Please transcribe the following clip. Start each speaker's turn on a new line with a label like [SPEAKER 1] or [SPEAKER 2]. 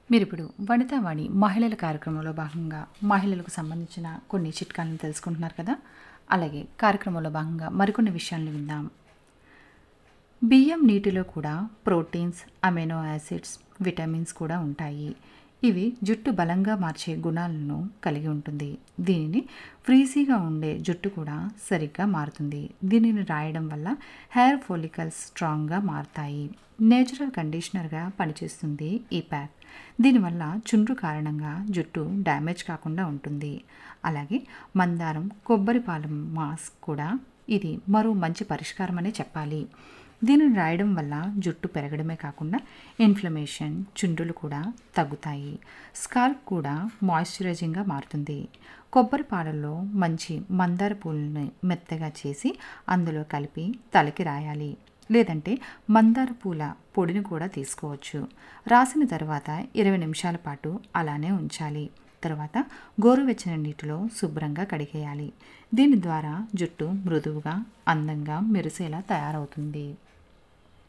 [SPEAKER 1] మీరిప్పుడు వనితావాణి మహిళల కార్యక్రమంలో భాగంగా మహిళలకు సంబంధించిన కొన్ని చిట్కాలను తెలుసుకుంటున్నారు కదా అలాగే కార్యక్రమంలో భాగంగా మరికొన్ని విషయాలను విందాం బియ్యం నీటిలో కూడా ప్రోటీన్స్ అమైనో యాసిడ్స్ విటమిన్స్ కూడా ఉంటాయి ఇవి జుట్టు బలంగా మార్చే గుణాలను కలిగి ఉంటుంది దీనిని ఫ్రీజీగా ఉండే జుట్టు కూడా సరిగ్గా మారుతుంది దీనిని రాయడం వల్ల హెయిర్ ఫోలికల్స్ స్ట్రాంగ్గా మారుతాయి నేచురల్ కండిషనర్గా పనిచేస్తుంది ఈ ప్యాక్ దీనివల్ల చుండ్రు కారణంగా జుట్టు డ్యామేజ్ కాకుండా ఉంటుంది అలాగే మందారం కొబ్బరి పాలం మాస్క్ కూడా ఇది మరో మంచి పరిష్కారం అనే చెప్పాలి దీనిని రాయడం వల్ల జుట్టు పెరగడమే కాకుండా ఇన్ఫ్లమేషన్ చుండ్రులు కూడా తగ్గుతాయి స్కాల్ప్ కూడా మాయిశ్చరైజింగ్గా మారుతుంది కొబ్బరి పాలల్లో మంచి మందార పూలని మెత్తగా చేసి అందులో కలిపి తలకి రాయాలి లేదంటే మందార పూల పొడిని కూడా తీసుకోవచ్చు రాసిన తర్వాత ఇరవై నిమిషాల పాటు అలానే ఉంచాలి తర్వాత గోరువెచ్చని నీటిలో శుభ్రంగా కడిగేయాలి దీని ద్వారా జుట్టు మృదువుగా అందంగా మెరిసేలా తయారవుతుంది